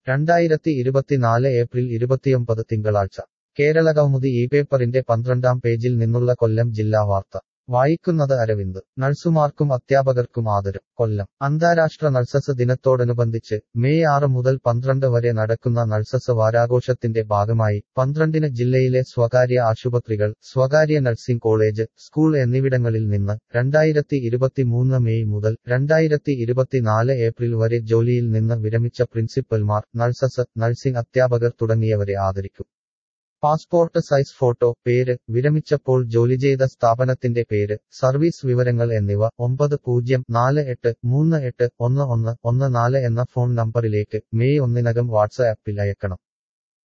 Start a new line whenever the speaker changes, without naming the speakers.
രണ്ടായിരത്തി ഇരുപത്തിനാല് ഏപ്രിൽ ഇരുപത്തിയൊമ്പത് തിങ്കളാഴ്ച കേരളകൗമുദി ഈ പേപ്പറിന്റെ പന്ത്രണ്ടാം പേജിൽ നിന്നുള്ള കൊല്ലം ജില്ലാ വാർത്ത വായിക്കുന്നത് അരവിന്ദ് നഴ്സുമാർക്കും അധ്യാപകർക്കും ആദരം കൊല്ലം അന്താരാഷ്ട്ര നഴ്സസ് ദിനത്തോടനുബന്ധിച്ച് മെയ് ആറ് മുതൽ പന്ത്രണ്ട് വരെ നടക്കുന്ന നഴ്സസ് വാരാഘോഷത്തിന്റെ ഭാഗമായി പന്ത്രണ്ടിന് ജില്ലയിലെ സ്വകാര്യ ആശുപത്രികൾ സ്വകാര്യ നഴ്സിംഗ് കോളേജ് സ്കൂൾ എന്നിവിടങ്ങളിൽ നിന്ന് രണ്ടായിരത്തി ഇരുപത്തിമൂന്ന് മെയ് മുതൽ രണ്ടായിരത്തി ഇരുപത്തിനാല് ഏപ്രിൽ വരെ ജോലിയിൽ നിന്ന് വിരമിച്ച പ്രിൻസിപ്പൽമാർ നഴ്സസ് നഴ്സിംഗ് അധ്യാപകർ തുടങ്ങിയവരെ ആദരിക്കും പാസ്പോർട്ട് സൈസ് ഫോട്ടോ പേര് വിരമിച്ചപ്പോൾ ജോലി ചെയ്ത സ്ഥാപനത്തിന്റെ പേര് സർവീസ് വിവരങ്ങൾ എന്നിവ ഒമ്പത് പൂജ്യം നാല് എട്ട് മൂന്ന് എട്ട് ഒന്ന് ഒന്ന് ഒന്ന് നാല് എന്ന ഫോൺ നമ്പറിലേക്ക് മെയ് ഒന്നിനകം വാട്സ്ആപ്പിൽ അയക്കണം